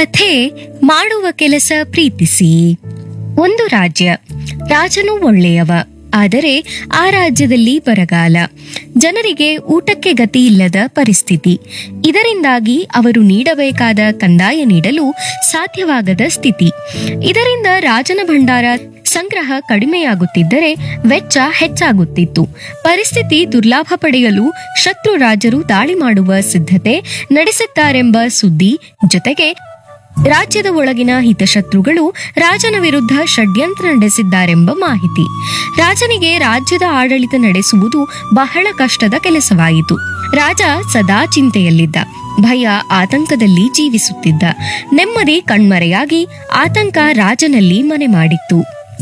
ಕಥೆ ಮಾಡುವ ಕೆಲಸ ಪ್ರೀತಿಸಿ ಒಂದು ರಾಜ್ಯ ರಾಜನು ಒಳ್ಳೆಯವ ಆದರೆ ಆ ರಾಜ್ಯದಲ್ಲಿ ಬರಗಾಲ ಜನರಿಗೆ ಊಟಕ್ಕೆ ಗತಿ ಇಲ್ಲದ ಪರಿಸ್ಥಿತಿ ಇದರಿಂದಾಗಿ ಅವರು ನೀಡಬೇಕಾದ ಕಂದಾಯ ನೀಡಲು ಸಾಧ್ಯವಾಗದ ಸ್ಥಿತಿ ಇದರಿಂದ ರಾಜನ ಭಂಡಾರ ಸಂಗ್ರಹ ಕಡಿಮೆಯಾಗುತ್ತಿದ್ದರೆ ವೆಚ್ಚ ಹೆಚ್ಚಾಗುತ್ತಿತ್ತು ಪರಿಸ್ಥಿತಿ ದುರ್ಲಾಭ ಪಡೆಯಲು ಶತ್ರು ರಾಜರು ದಾಳಿ ಮಾಡುವ ಸಿದ್ಧತೆ ನಡೆಸುತ್ತಾರೆಂಬ ಸುದ್ದಿ ಜೊತೆಗೆ ರಾಜ್ಯದ ಒಳಗಿನ ಹಿತಶತ್ರುಗಳು ರಾಜನ ವಿರುದ್ಧ ಷಡ್ಯಂತ್ರ ನಡೆಸಿದ್ದಾರೆಂಬ ಮಾಹಿತಿ ರಾಜನಿಗೆ ರಾಜ್ಯದ ಆಡಳಿತ ನಡೆಸುವುದು ಬಹಳ ಕಷ್ಟದ ಕೆಲಸವಾಯಿತು ರಾಜ ಸದಾ ಚಿಂತೆಯಲ್ಲಿದ್ದ ಭಯ ಆತಂಕದಲ್ಲಿ ಜೀವಿಸುತ್ತಿದ್ದ ನೆಮ್ಮದಿ ಕಣ್ಮರೆಯಾಗಿ ಆತಂಕ ರಾಜನಲ್ಲಿ ಮನೆ ಮಾಡಿತ್ತು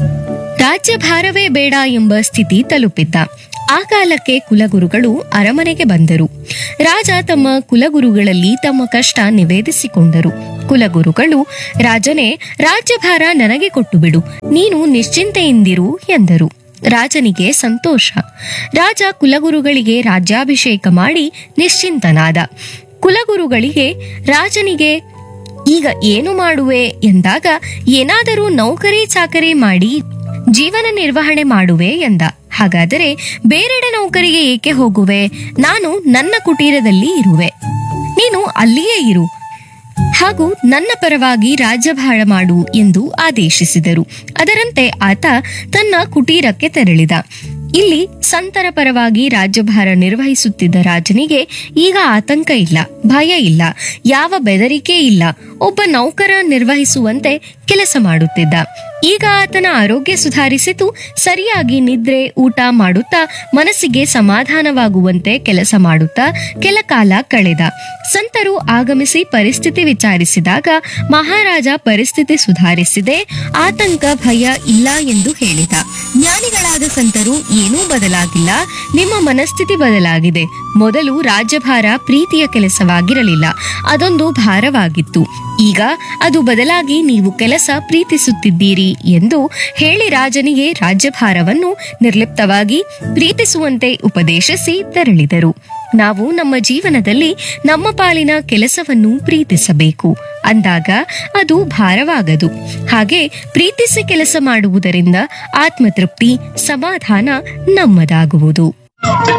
ರಾಜ್ಯಭಾರವೇ ಬೇಡ ಎಂಬ ಸ್ಥಿತಿ ತಲುಪಿದ್ದ ಆ ಕಾಲಕ್ಕೆ ಕುಲಗುರುಗಳು ಅರಮನೆಗೆ ಬಂದರು ರಾಜ ತಮ್ಮ ಕುಲಗುರುಗಳಲ್ಲಿ ತಮ್ಮ ಕಷ್ಟ ನಿವೇದಿಸಿಕೊಂಡರು ಕುಲಗುರುಗಳು ರಾಜನೇ ರಾಜ್ಯಭಾರ ನನಗೆ ಕೊಟ್ಟು ಬಿಡು ನೀನು ನಿಶ್ಚಿಂತೆಯಿಂದಿರು ಎಂದರು ರಾಜನಿಗೆ ಸಂತೋಷ ರಾಜ ಕುಲಗುರುಗಳಿಗೆ ರಾಜ್ಯಾಭಿಷೇಕ ಮಾಡಿ ನಿಶ್ಚಿಂತನಾದ ಕುಲಗುರುಗಳಿಗೆ ರಾಜನಿಗೆ ಈಗ ಏನು ಮಾಡುವೆ ಎಂದಾಗ ಏನಾದರೂ ನೌಕರಿ ಚಾಕರಿ ಮಾಡಿ ಜೀವನ ನಿರ್ವಹಣೆ ಮಾಡುವೆ ಎಂದ ಹಾಗಾದರೆ ಬೇರೆಡೆ ನೌಕರಿಗೆ ಏಕೆ ಹೋಗುವೆ ನಾನು ನನ್ನ ಕುಟೀರದಲ್ಲಿ ಇರುವೆ ನೀನು ಅಲ್ಲಿಯೇ ಇರು ಹಾಗೂ ನನ್ನ ಪರವಾಗಿ ರಾಜ್ಯಭಾರ ಮಾಡು ಎಂದು ಆದೇಶಿಸಿದರು ಅದರಂತೆ ಆತ ತನ್ನ ಕುಟೀರಕ್ಕೆ ತೆರಳಿದ ಇಲ್ಲಿ ಸಂತರ ಪರವಾಗಿ ರಾಜ್ಯಭಾರ ನಿರ್ವಹಿಸುತ್ತಿದ್ದ ರಾಜನಿಗೆ ಈಗ ಆತಂಕ ಇಲ್ಲ ಭಯ ಇಲ್ಲ ಯಾವ ಬೆದರಿಕೆ ಇಲ್ಲ ಒಬ್ಬ ನೌಕರ ನಿರ್ವಹಿಸುವಂತೆ ಕೆಲಸ ಮಾಡುತ್ತಿದ್ದ ಈಗ ಆತನ ಆರೋಗ್ಯ ಸುಧಾರಿಸಿತು ಸರಿಯಾಗಿ ನಿದ್ರೆ ಊಟ ಮಾಡುತ್ತಾ ಮನಸ್ಸಿಗೆ ಸಮಾಧಾನವಾಗುವಂತೆ ಕೆಲಸ ಮಾಡುತ್ತಾ ಕೆಲ ಕಾಲ ಕಳೆದ ಸಂತರು ಆಗಮಿಸಿ ಪರಿಸ್ಥಿತಿ ವಿಚಾರಿಸಿದಾಗ ಮಹಾರಾಜ ಪರಿಸ್ಥಿತಿ ಸುಧಾರಿಸಿದೆ ಆತಂಕ ಭಯ ಇಲ್ಲ ಎಂದು ಹೇಳಿದ ಜ್ಞಾನಿಗಳಾದ ಸಂತರು ಏನೂ ಬದಲಾಗಿಲ್ಲ ನಿಮ್ಮ ಮನಸ್ಥಿತಿ ಬದಲಾಗಿದೆ ಮೊದಲು ರಾಜ್ಯಭಾರ ಪ್ರೀತಿಯ ಕೆಲಸವಾಗಿರಲಿಲ್ಲ ಅದೊಂದು ಭಾರವಾಗಿತ್ತು ಈಗ ಅದು ಬದಲಾಗಿ ನೀವು ಕೆಲಸ ಪ್ರೀತಿಸುತ್ತಿದ್ದೀರಿ ಎಂದು ಹೇಳಿ ರಾಜನಿಗೆ ರಾಜ್ಯಭಾರವನ್ನು ನಿರ್ಲಿಪ್ತವಾಗಿ ಪ್ರೀತಿಸುವಂತೆ ಉಪದೇಶಿಸಿ ತೆರಳಿದರು ನಾವು ನಮ್ಮ ಜೀವನದಲ್ಲಿ ನಮ್ಮ ಪಾಲಿನ ಕೆಲಸವನ್ನು ಪ್ರೀತಿಸಬೇಕು ಅಂದಾಗ ಅದು ಭಾರವಾಗದು ಹಾಗೆ ಪ್ರೀತಿಸಿ ಕೆಲಸ ಮಾಡುವುದರಿಂದ ಆತ್ಮತೃಪ್ತಿ ಸಮಾಧಾನ ನಮ್ಮದಾಗುವುದು